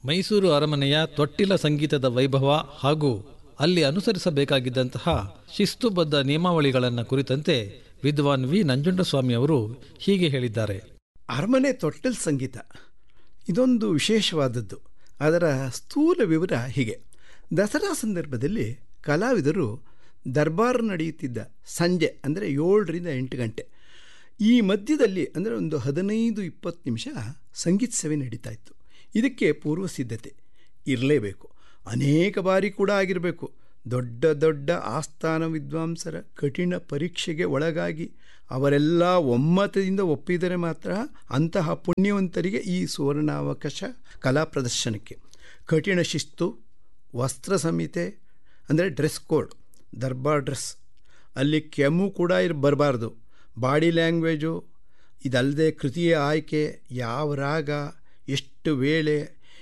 ಮೈಸೂರು ಅರಮನೆಯ ತೊಟ್ಟಿಲ ಸಂಗೀತದ ವೈಭವ ಹಾಗೂ ಅಲ್ಲಿ ಅನುಸರಿಸಬೇಕಾಗಿದ್ದಂತಹ ಶಿಸ್ತುಬದ್ಧ ನಿಯಮಾವಳಿಗಳನ್ನು ಕುರಿತಂತೆ ವಿದ್ವಾನ್ ವಿ ನಂಜುಂಡಸ್ವಾಮಿ ಅವರು ಹೀಗೆ ಹೇಳಿದ್ದಾರೆ ಅರಮನೆ ತೊಟ್ಟಲ್ ಸಂಗೀತ ಇದೊಂದು ವಿಶೇಷವಾದದ್ದು ಅದರ ಸ್ಥೂಲ ವಿವರ ಹೀಗೆ ದಸರಾ ಸಂದರ್ಭದಲ್ಲಿ ಕಲಾವಿದರು ದರ್ಬಾರ್ ನಡೆಯುತ್ತಿದ್ದ ಸಂಜೆ ಅಂದರೆ ಏಳರಿಂದ ಎಂಟು ಗಂಟೆ ಈ ಮಧ್ಯದಲ್ಲಿ ಅಂದರೆ ಒಂದು ಹದಿನೈದು ಇಪ್ಪತ್ತು ನಿಮಿಷ ಸಂಗೀತ ಸೇವೆ ನಡೀತಾ ಇತ್ತು ಇದಕ್ಕೆ ಪೂರ್ವ ಸಿದ್ಧತೆ ಇರಲೇಬೇಕು ಅನೇಕ ಬಾರಿ ಕೂಡ ಆಗಿರಬೇಕು ದೊಡ್ಡ ದೊಡ್ಡ ಆಸ್ಥಾನ ವಿದ್ವಾಂಸರ ಕಠಿಣ ಪರೀಕ್ಷೆಗೆ ಒಳಗಾಗಿ ಅವರೆಲ್ಲ ಒಮ್ಮತದಿಂದ ಒಪ್ಪಿದರೆ ಮಾತ್ರ ಅಂತಹ ಪುಣ್ಯವಂತರಿಗೆ ಈ ಸುವರ್ಣಾವಕಾಶ ಕಲಾ ಪ್ರದರ್ಶನಕ್ಕೆ ಕಠಿಣ ಶಿಸ್ತು ವಸ್ತ್ರ ಸಂಹಿತೆ ಅಂದರೆ ಡ್ರೆಸ್ ಕೋಡ್ ದರ್ಬಾರ್ ಡ್ರೆಸ್ ಅಲ್ಲಿ ಕೆಮ್ಮು ಕೂಡ ಇರ್ ಬರಬಾರ್ದು ಬಾಡಿ ಲ್ಯಾಂಗ್ವೇಜು ಇದಲ್ಲದೆ ಕೃತಿಯ ಆಯ್ಕೆ ಯಾವ ರಾಗ ಎಷ್ಟು ವೇಳೆ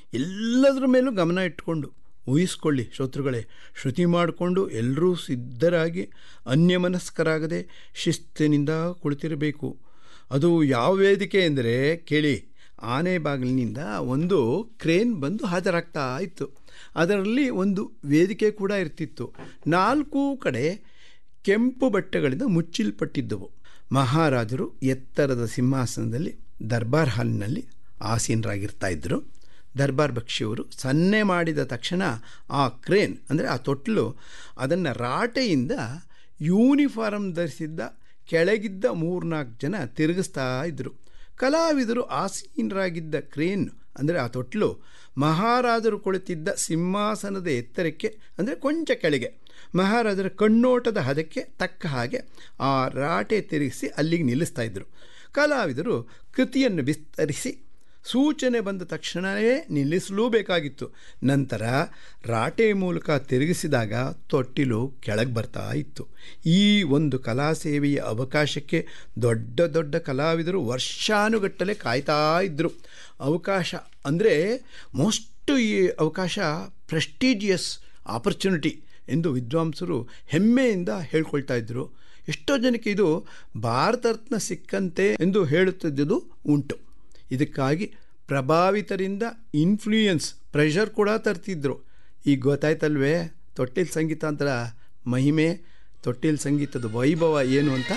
ಎಲ್ಲದರ ಮೇಲೂ ಗಮನ ಇಟ್ಕೊಂಡು ಊಹಿಸ್ಕೊಳ್ಳಿ ಶ್ರೋತೃಗಳೇ ಶ್ರುತಿ ಮಾಡಿಕೊಂಡು ಎಲ್ಲರೂ ಸಿದ್ಧರಾಗಿ ಅನ್ಯಮನಸ್ಕರಾಗದೆ ಶಿಸ್ತಿನಿಂದ ಕುಳಿತಿರಬೇಕು ಅದು ಯಾವ ವೇದಿಕೆ ಅಂದರೆ ಕೇಳಿ ಆನೆ ಬಾಗಿಲಿನಿಂದ ಒಂದು ಕ್ರೇನ್ ಬಂದು ಹಾಜರಾಗ್ತಾ ಇತ್ತು ಅದರಲ್ಲಿ ಒಂದು ವೇದಿಕೆ ಕೂಡ ಇರ್ತಿತ್ತು ನಾಲ್ಕು ಕಡೆ ಕೆಂಪು ಬಟ್ಟೆಗಳಿಂದ ಮುಚ್ಚಿಲ್ಪಟ್ಟಿದ್ದವು ಮಹಾರಾಜರು ಎತ್ತರದ ಸಿಂಹಾಸನದಲ್ಲಿ ದರ್ಬಾರ್ ಹಾಲಿನಲ್ಲಿ ಆಸೀನರಾಗಿರ್ತಾ ಇದ್ದರು ದರ್ಬಾರ್ ಬಕ್ಷಿಯವರು ಸನ್ನೆ ಮಾಡಿದ ತಕ್ಷಣ ಆ ಕ್ರೇನ್ ಅಂದರೆ ಆ ತೊಟ್ಲು ಅದನ್ನು ರಾಟೆಯಿಂದ ಯೂನಿಫಾರ್ಮ್ ಧರಿಸಿದ್ದ ಕೆಳಗಿದ್ದ ಮೂರ್ನಾಲ್ಕು ಜನ ತಿರುಗಿಸ್ತಾ ಇದ್ದರು ಕಲಾವಿದರು ಆಸೀನರಾಗಿದ್ದ ಕ್ರೇನ್ ಅಂದರೆ ಆ ತೊಟ್ಲು ಮಹಾರಾಜರು ಕುಳಿತಿದ್ದ ಸಿಂಹಾಸನದ ಎತ್ತರಕ್ಕೆ ಅಂದರೆ ಕೊಂಚ ಕೆಳಗೆ ಮಹಾರಾಜರ ಕಣ್ಣೋಟದ ಹದಕ್ಕೆ ತಕ್ಕ ಹಾಗೆ ಆ ರಾಟೆ ತಿರುಗಿಸಿ ಅಲ್ಲಿಗೆ ನಿಲ್ಲಿಸ್ತಾ ಇದ್ದರು ಕಲಾವಿದರು ಕೃತಿಯನ್ನು ವಿಸ್ತರಿಸಿ ಸೂಚನೆ ಬಂದ ತಕ್ಷಣವೇ ನಿಲ್ಲಿಸಲೂಬೇಕಾಗಿತ್ತು ನಂತರ ರಾಟೆ ಮೂಲಕ ತಿರುಗಿಸಿದಾಗ ತೊಟ್ಟಿಲು ಕೆಳಗೆ ಬರ್ತಾ ಇತ್ತು ಈ ಒಂದು ಕಲಾ ಸೇವೆಯ ಅವಕಾಶಕ್ಕೆ ದೊಡ್ಡ ದೊಡ್ಡ ಕಲಾವಿದರು ವರ್ಷಾನುಗಟ್ಟಲೆ ಕಾಯ್ತಾ ಇದ್ದರು ಅವಕಾಶ ಅಂದರೆ ಮೋಸ್ಟ್ ಈ ಅವಕಾಶ ಪ್ರೆಸ್ಟೀಜಿಯಸ್ ಆಪರ್ಚುನಿಟಿ ಎಂದು ವಿದ್ವಾಂಸರು ಹೆಮ್ಮೆಯಿಂದ ಹೇಳ್ಕೊಳ್ತಾ ಇದ್ದರು ಎಷ್ಟೋ ಜನಕ್ಕೆ ಇದು ಭಾರತ ರತ್ನ ಸಿಕ್ಕಂತೆ ಎಂದು ಹೇಳುತ್ತಿದ್ದುದು ಉಂಟು ಇದಕ್ಕಾಗಿ ಪ್ರಭಾವಿತರಿಂದ ಇನ್ಫ್ಲೂಯೆನ್ಸ್ ಪ್ರೆಷರ್ ಕೂಡ ತರ್ತಿದ್ರು ಈಗ ಗೊತ್ತಾಯ್ತಲ್ವೇ ತೊಟ್ಟಿಲ್ ಸಂಗೀತ ಅಂತ ಮಹಿಮೆ ತೊಟ್ಟಿಲ್ ಸಂಗೀತದ ವೈಭವ ಏನು ಅಂತ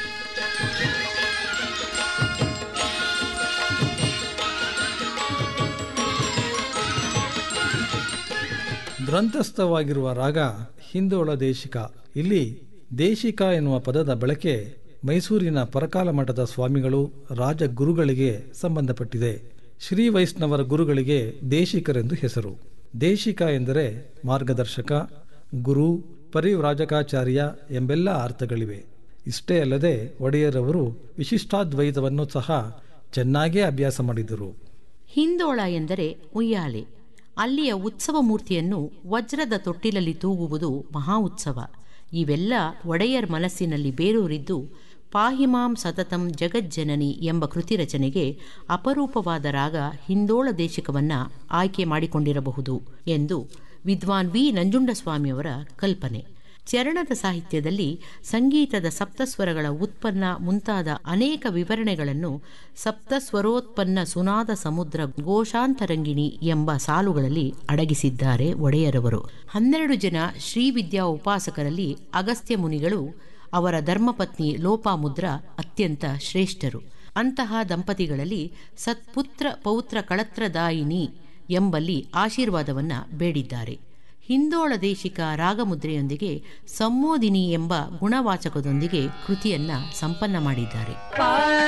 ಗ್ರಂಥಸ್ಥವಾಗಿರುವ ರಾಗ ಹಿಂದೋಳ ದೇಶಿಕ ಇಲ್ಲಿ ದೇಶಿಕ ಎನ್ನುವ ಪದದ ಬಳಕೆ ಮೈಸೂರಿನ ಪರಕಾಲ ಮಠದ ಸ್ವಾಮಿಗಳು ರಾಜ ಗುರುಗಳಿಗೆ ಸಂಬಂಧಪಟ್ಟಿದೆ ಶ್ರೀ ವೈಷ್ಣವರ ಗುರುಗಳಿಗೆ ದೇಶಿಕರೆಂದು ಹೆಸರು ದೇಶಿಕ ಎಂದರೆ ಮಾರ್ಗದರ್ಶಕ ಗುರು ಪರಿವ್ರಾಜಕಾಚಾರ್ಯ ಎಂಬೆಲ್ಲ ಅರ್ಥಗಳಿವೆ ಇಷ್ಟೇ ಅಲ್ಲದೆ ಒಡೆಯರವರು ವಿಶಿಷ್ಟಾದ್ವೈತವನ್ನು ಸಹ ಚೆನ್ನಾಗೇ ಅಭ್ಯಾಸ ಮಾಡಿದರು ಹಿಂದೋಳ ಎಂದರೆ ಉಯ್ಯಾಲೆ ಅಲ್ಲಿಯ ಉತ್ಸವ ಮೂರ್ತಿಯನ್ನು ವಜ್ರದ ತೊಟ್ಟಿಲಲ್ಲಿ ತೂಗುವುದು ಮಹಾ ಉತ್ಸವ ಇವೆಲ್ಲ ಒಡೆಯರ್ ಮನಸ್ಸಿನಲ್ಲಿ ಬೇರೂರಿದ್ದು ಪಾಹಿಮಾಂ ಸತತಂ ಜಗಜ್ಜನನಿ ಎಂಬ ಕೃತಿ ರಚನೆಗೆ ಅಪರೂಪವಾದ ರಾಗ ಹಿಂದೋಳ ದೇಶಿಕವನ್ನ ಆಯ್ಕೆ ಮಾಡಿಕೊಂಡಿರಬಹುದು ಎಂದು ವಿದ್ವಾನ್ ವಿ ನಂಜುಂಡಸ್ವಾಮಿಯವರ ಕಲ್ಪನೆ ಚರಣದ ಸಾಹಿತ್ಯದಲ್ಲಿ ಸಂಗೀತದ ಸಪ್ತಸ್ವರಗಳ ಉತ್ಪನ್ನ ಮುಂತಾದ ಅನೇಕ ವಿವರಣೆಗಳನ್ನು ಸಪ್ತಸ್ವರೋತ್ಪನ್ನ ಸುನಾದ ಸಮುದ್ರ ಘೋಷಾಂತರಂಗಿಣಿ ಎಂಬ ಸಾಲುಗಳಲ್ಲಿ ಅಡಗಿಸಿದ್ದಾರೆ ಒಡೆಯರವರು ಹನ್ನೆರಡು ಜನ ಶ್ರೀವಿದ್ಯಾ ಉಪಾಸಕರಲ್ಲಿ ಅಗಸ್ತ್ಯ ಮುನಿಗಳು ಅವರ ಧರ್ಮಪತ್ನಿ ಲೋಪಾಮುದ್ರ ಅತ್ಯಂತ ಶ್ರೇಷ್ಠರು ಅಂತಹ ದಂಪತಿಗಳಲ್ಲಿ ಸತ್ಪುತ್ರ ಪೌತ್ರ ಕಳತ್ರದಾಯಿನಿ ಎಂಬಲ್ಲಿ ಆಶೀರ್ವಾದವನ್ನ ಬೇಡಿದ್ದಾರೆ ಹಿಂದೋಳ ದೇಶಿಕ ರಾಗಮುದ್ರೆಯೊಂದಿಗೆ ಸಂಮೋದಿನಿ ಎಂಬ ಗುಣವಾಚಕದೊಂದಿಗೆ ಕೃತಿಯನ್ನ ಸಂಪನ್ನ ಮಾಡಿದ್ದಾರೆ